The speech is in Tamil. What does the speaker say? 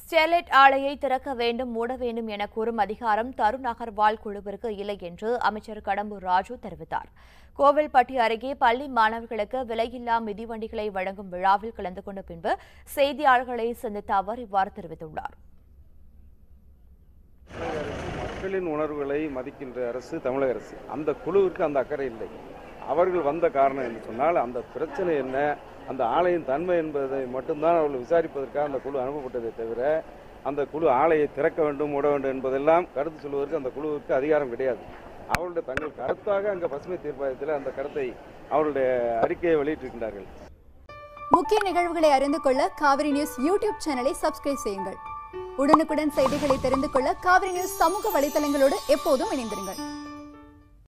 ஸ்டெர்லைட் ஆலையை திறக்க வேண்டும் மூட வேண்டும் என கூறும் அதிகாரம் தருண் அகர்வால் குழுவிற்கு இல்லை என்று அமைச்சர் கடம்பூர் ராஜு தெரிவித்தார் கோவில்பட்டி அருகே பள்ளி மாணவர்களுக்கு விலையில்லா மிதிவண்டிகளை வழங்கும் விழாவில் கலந்து கொண்ட பின்பு செய்தியாளர்களை சந்தித்த அவர் இவ்வாறு தெரிவித்துள்ளார் மக்களின் உணர்வுகளை மதிக்கின்ற அரசு தமிழக அரசு அந்த குழுவிற்கு அந்த அக்கறை இல்லை அவர்கள் வந்த காரணம் என்று சொன்னால் அந்த பிரச்சனை என்ன அந்த ஆலையின் தன்மை என்பதை மட்டும்தான் அவர்கள் விசாரிப்பதற்காக அந்த குழு அனுப்பப்பட்டதை தவிர அந்த குழு ஆலையை திறக்க வேண்டும் மூட வேண்டும் என்பதெல்லாம் கருத்து சொல்வதற்கு அந்த குழுவுக்கு அதிகாரம் கிடையாது அவர்களுடைய தங்கள் கருத்தாக அங்கே பசுமை தீர்ப்பாயத்தில் அந்த கருத்தை அவருடைய அறிக்கையை வெளியிட்டிருக்கின்றார்கள் முக்கிய நிகழ்வுகளை அறிந்து கொள்ள காவிரி நியூஸ் யூடியூப் சேனலை சப்ஸ்கிரைப் செய்யுங்கள் உடனுக்குடன் செய்திகளை தெரிந்து கொள்ள காவிரி நியூஸ் சமூக வலைதளங்களோடு எப்போதும் இணைந்திருங்கள்